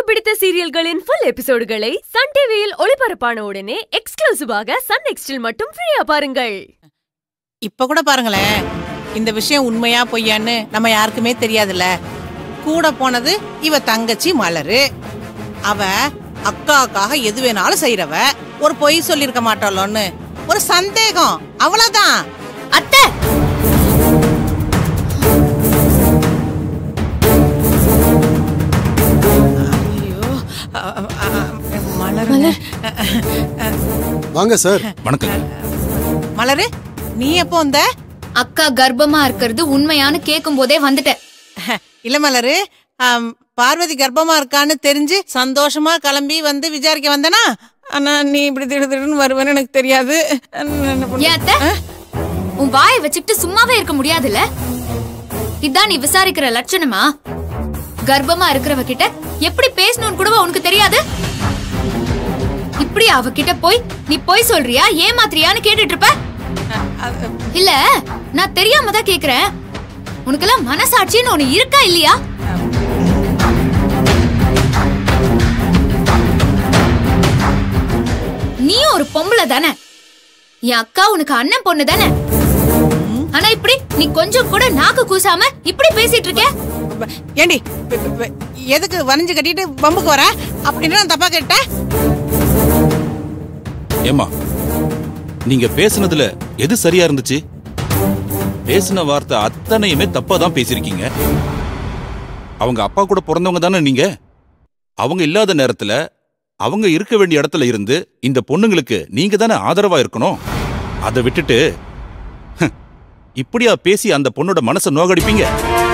பிடித்த சீரியல்களின் full எபிசோடுகளை Sun டிவியில் ஒளிபரப்பான உடனே எக்ஸ்க்ளூசிவாக சன் நெக்ஸ்டில் மட்டும் ஃப்ரீயா பாருங்கள் இப்ப கூட பாருங்களேன் இந்த விஷயம் உண்மையா பொய்யான்னு நம்ம யாருக்குமே தெரியாதுல்ல கூட போனது இவ தங்கச்சி மலரு அவ அக்காக்காக எது வேணாலும் செய்யறவ ஒரு பொய் சொல்லிருக்க மாட்டாளோன்னு ஒரு சந்தேகம் அவ்வளவுதான் அத்தை ஐயோ அ- அ- அ- மலரு வாங்க சார் வணக்கங்க மலரு நீ எப்போ வந்த அக்கா கர்ப்பமா இருக்கிறது உண்மையான்னு கேட்கும் போதே வந்துட்டேன் இல்ல மலரு ஆம், பார்வதி கர்ப்பமா இருக்கான்னு தெரிஞ்சு சந்தோஷமா கிளம்பி வந்து விசாரிக்க வந்தனா ஆனா நீ இப்படி திடு திடுன்னு வருவேன்னு எனக்கு தெரியாது நான் என்ன பண்ண- ஏன் அத்தை உன் வாயை வச்சுக்கிட்டு சும்மாவே இருக்க முடியாதுல்ல இதான் நீ விசாரிக்கிற லட்சணமா கர்ப்பமா இருக்கிறவ கிட்ட எப்படி பேசணும்னு கூட உனக்கு தெரியாது இப்படி அவகிட்ட போய் நீ போய் சொல்றியா ஏமாத்திரியான்னு கேட்டுட்டு இருப்ப அது- இல்ல நான் தெரியாம தான் கேக்குறேன் உனக்கெல்லாம் மனசாட்சின்னு ஒண்ணு இருக்கா இல்லையா நீ ஒரு பொம்பளை தானே என் அக்கா உனக்கு அண்ணன் பொண்ணு தானே ஆனா இப்படி நீ கொஞ்சம் கூட நாக்கு கூசாம இப்படி பேசிட்டு இருக்க ப- ஏண்டி ப- ப- ப- எதுக்கு வரைஞ்சு கட்டிட்டு பம்புக்கு வர அப்படின்னு நான் தப்பா கேட்டேன் ஏமா நீங்க பேசுனதுல எது சரியா இருந்துச்சு பேசின வார்த்தை அத்தனையுமே தப்பா தான் பேசிருக்கீங்க அவங்க அப்பா கூட பிறந்தவங்க தானே நீங்க அவங்க இல்லாத நேரத்துல அவங்க இருக்க வேண்டிய இடத்துல இருந்து இந்த பொண்ணுங்களுக்கு நீங்க தானே ஆதரவா இருக்கணும் அதை விட்டுட்டு ஹ், இப்படியா பேசி அந்த பொண்ணோட மனசை நோகடிப்பீங்க